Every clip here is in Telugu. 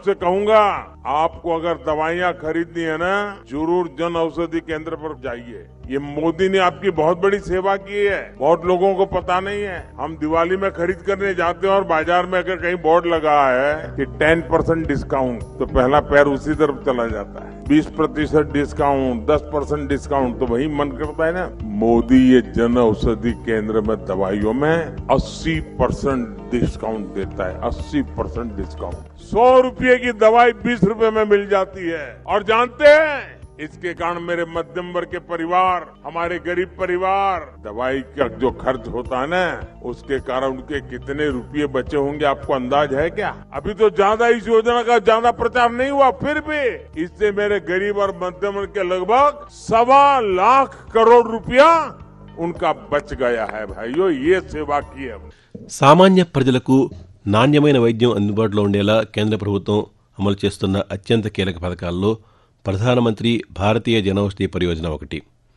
से कहूंगा आपको अगर दवाइयाँ खरीदनी है ना जरूर जन औषधि केंद्र पर जाइए ये मोदी ने आपकी बहुत बड़ी सेवा की है बहुत लोगों को पता नहीं है हम दिवाली में खरीद करने जाते हैं और बाजार में अगर कहीं बोर्ड लगा है कि 10 परसेंट डिस्काउंट तो पहला पैर उसी तरफ चला जाता है 20 प्रतिशत डिस्काउंट 10 परसेंट डिस्काउंट तो वही मन करता है ना मोदी ये जन औषधि केंद्र में दवाइयों में 80 परसेंट डिस्काउंट देता है 80 परसेंट डिस्काउंट सौ रुपये की दवाई बीस रुपए में मिल जाती है और जानते हैं इसके कारण मेरे मध्यम वर्ग के परिवार हमारे गरीब परिवार दवाई का जो खर्च होता है ना उसके कारण उनके कितने रुपये बचे होंगे आपको अंदाज है क्या अभी तो ज्यादा इस योजना का ज्यादा प्रचार नहीं हुआ फिर भी इससे मेरे गरीब और मध्यम वर्ग के लगभग सवा लाख करोड़ रुपया उनका बच गया है भाइयों ये सेवा की है సామాన్య ప్రజలకు నాణ్యమైన వైద్యం అందుబాటులో ఉండేలా కేంద్ర ప్రభుత్వం అమలు చేస్తున్న అత్యంత కీలక పథకాల్లో ప్రధానమంత్రి భారతీయ జనౌషధి పరియోజన ఒకటి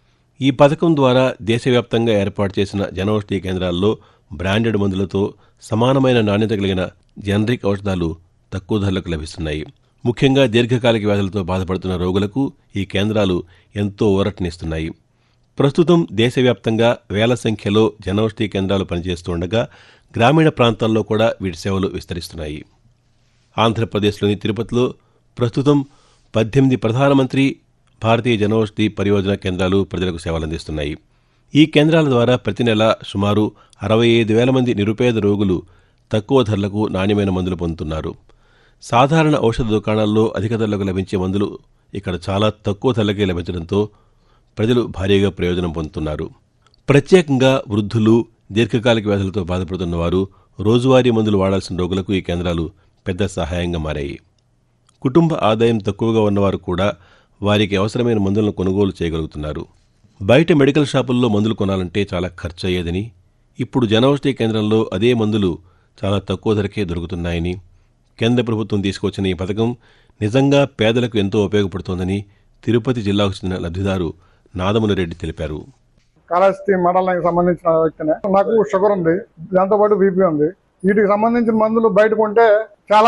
ఈ పథకం ద్వారా దేశవ్యాప్తంగా ఏర్పాటు చేసిన జనౌషధి కేంద్రాల్లో బ్రాండెడ్ మందులతో సమానమైన నాణ్యత కలిగిన జనరిక్ ఔషధాలు తక్కువ ధరలకు లభిస్తున్నాయి ముఖ్యంగా దీర్ఘకాలిక వ్యాధులతో బాధపడుతున్న రోగులకు ఈ కేంద్రాలు ఎంతో ఊరటనిస్తున్నాయి ప్రస్తుతం దేశవ్యాప్తంగా వేల సంఖ్యలో జనౌషధి కేంద్రాలు పనిచేస్తుండగా గ్రామీణ ప్రాంతాల్లో కూడా వీటి సేవలు విస్తరిస్తున్నాయి ఆంధ్రప్రదేశ్లోని తిరుపతిలో ప్రస్తుతం పద్దెనిమిది ప్రధానమంత్రి భారతీయ జనౌషధి పరియోజన కేంద్రాలు ప్రజలకు సేవలందిస్తున్నాయి ఈ కేంద్రాల ద్వారా ప్రతి నెల సుమారు అరవై ఐదు వేల మంది నిరుపేద రోగులు తక్కువ ధరలకు నాణ్యమైన మందులు పొందుతున్నారు సాధారణ ఔషధ దుకాణాల్లో అధిక ధరలకు లభించే మందులు ఇక్కడ చాలా తక్కువ ధరలకే లభించడంతో ప్రజలు భారీగా ప్రయోజనం పొందుతున్నారు ప్రత్యేకంగా వృద్ధులు దీర్ఘకాలిక వ్యాధులతో బాధపడుతున్న వారు రోజువారీ మందులు వాడాల్సిన రోగులకు ఈ కేంద్రాలు పెద్ద సహాయంగా మారాయి కుటుంబ ఆదాయం తక్కువగా ఉన్నవారు కూడా వారికి అవసరమైన మందులను కొనుగోలు చేయగలుగుతున్నారు బయట మెడికల్ షాపుల్లో మందులు కొనాలంటే చాలా ఖర్చు అయ్యేదని ఇప్పుడు జనౌషధి కేంద్రంలో అదే మందులు చాలా తక్కువ ధరకే దొరుకుతున్నాయని కేంద్ర ప్రభుత్వం తీసుకొచ్చిన ఈ పథకం నిజంగా పేదలకు ఎంతో ఉపయోగపడుతోందని తిరుపతి జిల్లాకు చెందిన లబ్ధిదారు నాదముల రెడ్డి తెలిపారు కాళహస్తి మండలానికి సంబంధించిన వ్యక్తినే నాకు షుగర్ ఉంది దాంతో పాటు బీపీ ఉంది వీటికి సంబంధించిన మందులు బయట కొంటే చాలా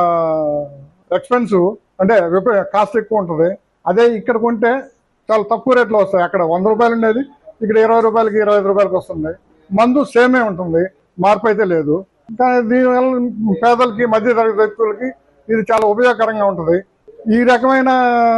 ఎక్స్పెన్సివ్ అంటే విప- కాస్ట్ ఎక్కువ ఉంటుంది అదే ఇక్కడ కొంటే చాలా తక్కువ రేట్లో వస్తాయి అక్కడ వంద రూపాయలు ఉండేది ఇక్కడ ఇరవై రూపాయలకి ఇరవై ఐదు రూపాయలకి వస్తుంది మందు సేమే ఉంటుంది మార్పు అయితే లేదు కానీ దీనివల్ల పేదలకి మధ్య తరగతి వ్యక్తులకి ఇది చాలా ఉపయోగకరంగా ఉంటుంది ఈ రకమైన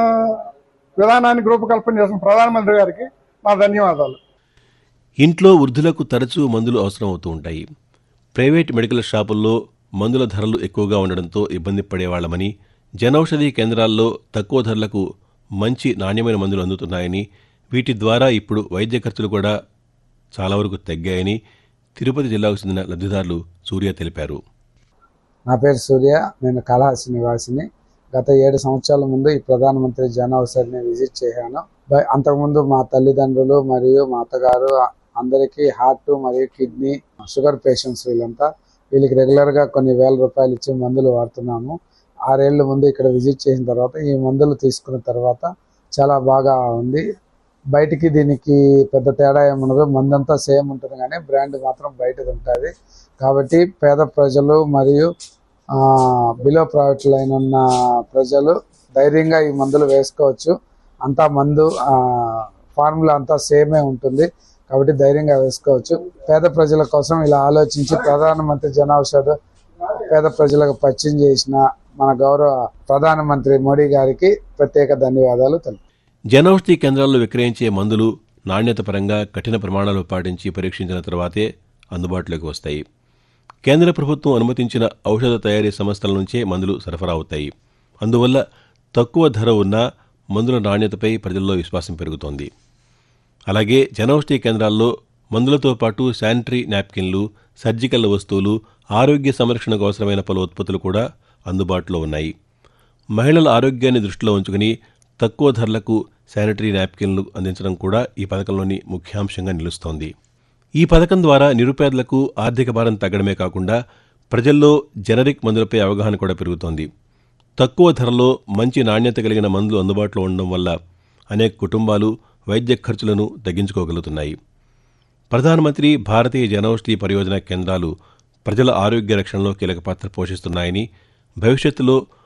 విధానానికి రూపకల్పన చేసిన ప్రధానమంత్రి గారికి నా ధన్యవాదాలు ఇంట్లో వృద్ధులకు తరచూ మందులు అవసరం అవుతూ ఉంటాయి ప్రైవేట్ మెడికల్ షాపుల్లో మందుల ధరలు ఎక్కువగా ఉండడంతో ఇబ్బంది పడేవాళ్లమని జనౌషధి కేంద్రాల్లో తక్కువ ధరలకు మంచి నాణ్యమైన మందులు అందుతున్నాయని వీటి ద్వారా ఇప్పుడు వైద్య ఖర్చులు కూడా చాలా వరకు తగ్గాయని తిరుపతి జిల్లాకు చెందిన లబ్ధిదారులు సూర్య తెలిపారు నా పేరు సూర్య నేను కాళహస్తి నివాసిని గత ఏడు సంవత్సరాల ముందు ఈ ప్రధానమంత్రి జన ఔషధిని విజిట్ చేశాను బై- అంతకుముందు మా తల్లిదండ్రులు మరియు మా అత్తగారు ఆ- అందరికీ హార్ట్ మరియు కిడ్నీ షుగర్ పేషెంట్స్ వీళ్ళంతా వీళ్ళకి రెగ్యులర్ గా కొన్ని వేల రూపాయలు ఇచ్చి మందులు వాడుతున్నాము ఆరేళ్ల ముందు ఇక్కడ విజిట్ చేసిన తర్వాత ఈ మందులు తీసుకున్న తర్వాత చాలా బాగా ఉంది బయటికి దీనికి పెద్ద తేడా ఏముండదు మందంతా సేమ్ ఉంటుంది కానీ బ్రాండ్ మాత్రం బయటది ఉంటుంది కాబట్టి పేద ప్రజలు మరియు బిలో ప్రైవేట్ లైన్ ఉన్న ప్రజలు ధైర్యంగా ఈ మందులు వేసుకోవచ్చు అంతా మందు ఫార్ములా అంతా సేమే ఉంటుంది కాబట్టి ధైర్యంగా వేసుకోవచ్చు పేద ప్రజల కోసం ఇలా ఆలోచించి ప్రధానమంత్రి జన ఔషధ పేద ప్రజలకు పరిచయం చేసిన మన గౌరవ ప్రధానమంత్రి మోడీ గారికి ప్రత్యేక ధన్యవాదాలు తెలుపు జనౌషధి కేంద్రాల్లో విక్రయించే మందులు నాణ్యత పరంగా కఠిన ప్రమాణాలు పాటించి పరీక్షించిన తర్వాతే అందుబాటులోకి వస్తాయి కేంద్ర ప్రభుత్వం అనుమతించిన ఔషధ తయారీ సంస్థల నుంచే మందులు సరఫరా అవుతాయి అందువల్ల తక్కువ ధర ఉన్న మందుల నాణ్యతపై ప్రజల్లో విశ్వాసం పెరుగుతోంది అలాగే జనౌషధి కేంద్రాల్లో మందులతో పాటు శానిటరీ నాప్కిన్లు సర్జికల్ వస్తువులు ఆరోగ్య సంరక్షణకు అవసరమైన పలు ఉత్పత్తులు కూడా అందుబాటులో ఉన్నాయి మహిళల ఆరోగ్యాన్ని దృష్టిలో ఉంచుకుని తక్కువ ధరలకు శానిటరీ నాప్కిన్లు అందించడం కూడా ఈ పథకంలోని ముఖ్యాంశంగా నిలుస్తోంది ఈ పథకం ద్వారా నిరుపేదలకు ఆర్థిక భారం తగ్గడమే కాకుండా ప్రజల్లో జనరిక్ మందులపై అవగాహన కూడా పెరుగుతోంది తక్కువ ధరలో మంచి నాణ్యత కలిగిన మందులు అందుబాటులో ఉండడం వల్ల అనేక కుటుంబాలు వైద్య ఖర్చులను తగ్గించుకోగలుగుతున్నాయి ప్రధానమంత్రి భారతీయ జనౌషధి పరియోజన కేంద్రాలు ప్రజల ఆరోగ్య రక్షణలో కీలక పాత్ర పోషిస్తున్నాయని భవిష్యత్తులో